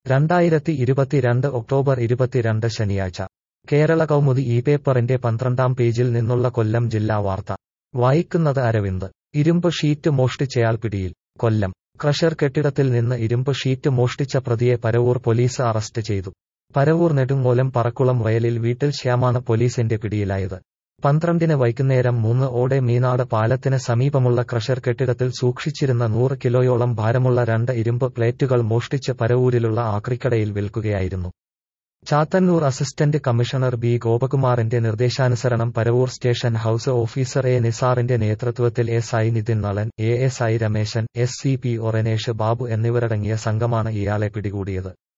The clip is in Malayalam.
രണ്ടായിരത്തി ഇരുപത്തിരണ്ട് ഒക്ടോബർ ഇരുപത്തിരണ്ട് ശനിയാഴ്ച കേരള കൗമുദി ഈ പേപ്പറിന്റെ പന്ത്രണ്ടാം പേജിൽ നിന്നുള്ള കൊല്ലം ജില്ലാ വാർത്ത വായിക്കുന്നത് അരവിന്ദ് ഇരുമ്പ് ഷീറ്റ് മോഷ്ടിച്ചയാൾ പിടിയിൽ കൊല്ലം ക്രഷർ കെട്ടിടത്തിൽ നിന്ന് ഇരുമ്പ് ഷീറ്റ് മോഷ്ടിച്ച പ്രതിയെ പരവൂർ പോലീസ് അറസ്റ്റ് ചെയ്തു പരവൂർ നെടുങ്ങോലം പറക്കുളം വയലിൽ വീട്ടിൽ ശ്യാമാണ് പോലീസിന്റെ പിടിയിലായത് പന്ത്രണ്ടിന് വൈകുന്നേരം മൂന്ന് ഓടെ മീനാട് പാലത്തിന് സമീപമുള്ള ക്രഷർ കെട്ടിടത്തിൽ സൂക്ഷിച്ചിരുന്ന നൂറ് കിലോയോളം ഭാരമുള്ള രണ്ട് ഇരുമ്പ് പ്ലേറ്റുകൾ മോഷ്ടിച്ച് പരവൂരിലുള്ള ആക്രിക്കടയിൽ വിൽക്കുകയായിരുന്നു ചാത്തന്നൂർ അസിസ്റ്റന്റ് കമ്മീഷണർ ബി ഗോപകുമാറിന്റെ നിർദ്ദേശാനുസരണം Paravur station house officer A നിസാറിന്റെ നേതൃത്വത്തിൽ S I Nithin Nalan A S I Rameshan S C P O Ranesh Babu എന്നിവരടങ്ങിയ സംഘമാണ് ഇയാളെ പിടികൂടിയത്